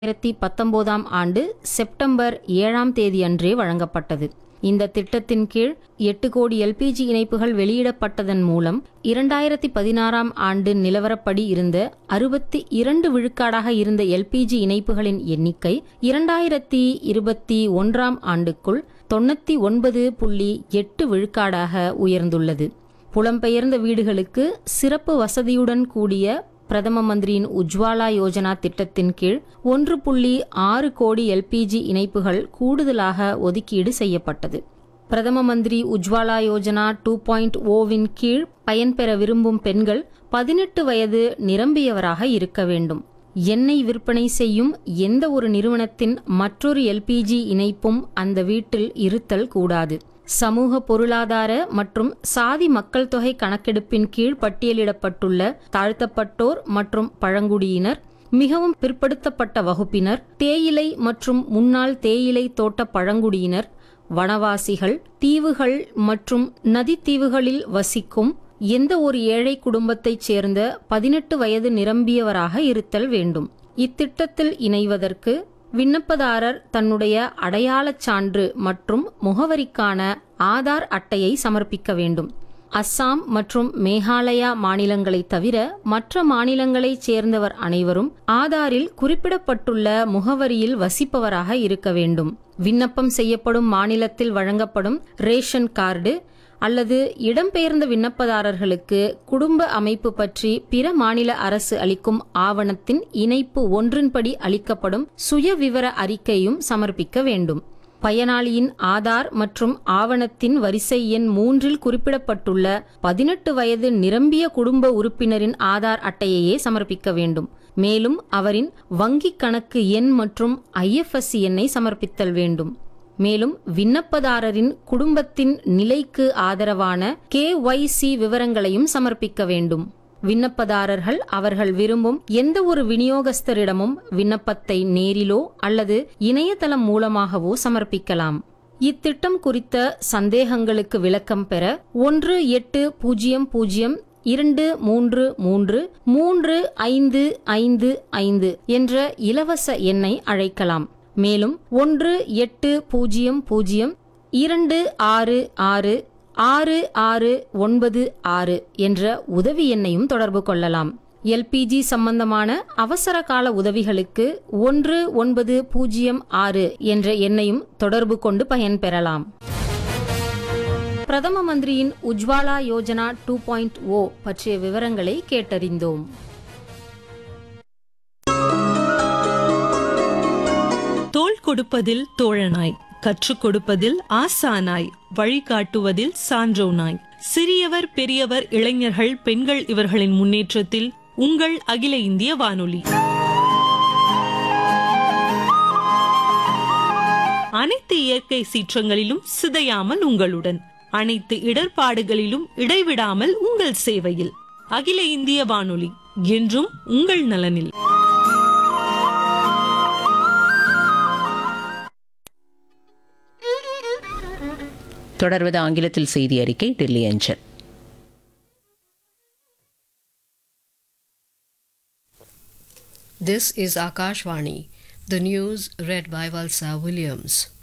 இரண்டாயிரத்தி பத்தொன்பதாம் ஆண்டு செப்டம்பர் ஏழாம் தேதியன்றே வழங்கப்பட்டது இந்த திட்டத்தின் கீழ் எட்டு கோடி எல்பிஜி இணைப்புகள் வெளியிடப்பட்டதன் மூலம் இரண்டாயிரத்தி பதினாறாம் ஆண்டு நிலவரப்படி இருந்த அறுபத்தி இரண்டு விழுக்காடாக இருந்த எல்பிஜி இணைப்புகளின் எண்ணிக்கை இரண்டாயிரத்தி இருபத்தி ஒன்றாம் ஆண்டுக்குள் தொண்ணூத்தி ஒன்பது புள்ளி எட்டு விழுக்காடாக உயர்ந்துள்ளது புலம்பெயர்ந்த வீடுகளுக்கு சிறப்பு வசதியுடன் கூடிய பிரதம மந்திரியின் உஜ்வாலா யோஜனா திட்டத்தின் கீழ் ஒன்று புள்ளி ஆறு கோடி எல்பிஜி இணைப்புகள் கூடுதலாக ஒதுக்கீடு செய்யப்பட்டது பிரதம மந்திரி உஜ்வாலா யோஜனா டூ பாயிண்ட் ஓவின் கீழ் பயன்பெற விரும்பும் பெண்கள் பதினெட்டு வயது நிரம்பியவராக இருக்க வேண்டும் எண்ணெய் விற்பனை செய்யும் எந்த ஒரு நிறுவனத்தின் மற்றொரு எல்பிஜி இணைப்பும் அந்த வீட்டில் இருத்தல் கூடாது சமூக பொருளாதார மற்றும் சாதி மக்கள் தொகை கணக்கெடுப்பின் கீழ் பட்டியலிடப்பட்டுள்ள தாழ்த்தப்பட்டோர் மற்றும் பழங்குடியினர் மிகவும் பிற்படுத்தப்பட்ட வகுப்பினர் தேயிலை மற்றும் முன்னாள் தேயிலை தோட்ட பழங்குடியினர் வனவாசிகள் தீவுகள் மற்றும் நதித்தீவுகளில் வசிக்கும் எந்த ஒரு ஏழை குடும்பத்தைச் சேர்ந்த பதினெட்டு வயது நிரம்பியவராக இருத்தல் வேண்டும் இத்திட்டத்தில் இணைவதற்கு விண்ணப்பதாரர் தன்னுடைய அடையாளச் சான்று மற்றும் முகவரிக்கான ஆதார் அட்டையை சமர்ப்பிக்க வேண்டும் அஸ்ஸாம் மற்றும் மேகாலயா மாநிலங்களைத் தவிர மற்ற மாநிலங்களைச் சேர்ந்தவர் அனைவரும் ஆதாரில் குறிப்பிடப்பட்டுள்ள முகவரியில் வசிப்பவராக இருக்க வேண்டும் விண்ணப்பம் செய்யப்படும் மாநிலத்தில் வழங்கப்படும் ரேஷன் கார்டு அல்லது இடம்பெயர்ந்த விண்ணப்பதாரர்களுக்கு குடும்ப அமைப்பு பற்றி பிற மாநில அரசு அளிக்கும் ஆவணத்தின் இணைப்பு ஒன்றின்படி அளிக்கப்படும் சுயவிவர அறிக்கையும் சமர்ப்பிக்க வேண்டும் பயனாளியின் ஆதார் மற்றும் ஆவணத்தின் வரிசை எண் மூன்றில் குறிப்பிடப்பட்டுள்ள பதினெட்டு வயது நிரம்பிய குடும்ப உறுப்பினரின் ஆதார் அட்டையையே சமர்ப்பிக்க வேண்டும் மேலும் அவரின் வங்கிக் கணக்கு எண் மற்றும் ஐஎஃப்எஸ்சி எண்ணை சமர்ப்பித்தல் வேண்டும் மேலும் விண்ணப்பதாரரின் குடும்பத்தின் நிலைக்கு ஆதரவான கேஒய்சி விவரங்களையும் சமர்ப்பிக்க வேண்டும் விண்ணப்பதாரர்கள் அவர்கள் விரும்பும் எந்த ஒரு விநியோகஸ்தரிடமும் விண்ணப்பத்தை நேரிலோ அல்லது இணையதளம் மூலமாகவோ சமர்ப்பிக்கலாம் இத்திட்டம் குறித்த சந்தேகங்களுக்கு விளக்கம் பெற ஒன்று எட்டு பூஜ்ஜியம் பூஜ்ஜியம் இரண்டு மூன்று மூன்று மூன்று ஐந்து ஐந்து ஐந்து என்ற இலவச எண்ணை அழைக்கலாம் மேலும் ஒன்று எட்டு பூஜ்ஜியம் பூஜ்ஜியம் இரண்டு ஆறு ஆறு ஆறு ஆறு ஒன்பது ஆறு என்ற உதவி எண்ணையும் தொடர்பு கொள்ளலாம் எல்பிஜி சம்பந்தமான அவசர கால உதவிகளுக்கு ஒன்று ஒன்பது பூஜ்ஜியம் ஆறு என்ற எண்ணையும் தொடர்பு கொண்டு பயன்பெறலாம் பிரதம மந்திரியின் Ujjwala Yojana two point O பற்றிய விவரங்களை கேட்டறிந்தோம் தோள் கொடுப்பதில் தோழனாய் கற்றுக் கொடுப்பதில் ஆசானாய் வழிகாட்டுவதில் சான்றோனாய் சிறியவர் பெரியவர் இளைஞர்கள் பெண்கள் இவர்களின் முன்னேற்றத்தில் உங்கள் அகில இந்திய வானொலி அனைத்து இயற்கை சீற்றங்களிலும் சிதையாமல் உங்களுடன் அனைத்து இடர்பாடுகளிலும் இடைவிடாமல் உங்கள் சேவையில் அகில இந்திய வானொலி என்றும் உங்கள் நலனில் தொடர்வது ஆங்கிலத்தில் செய்தி அறிக்கை டெல்லி அஞ்சல் This is Akashvani, the news read by Valsa Williams.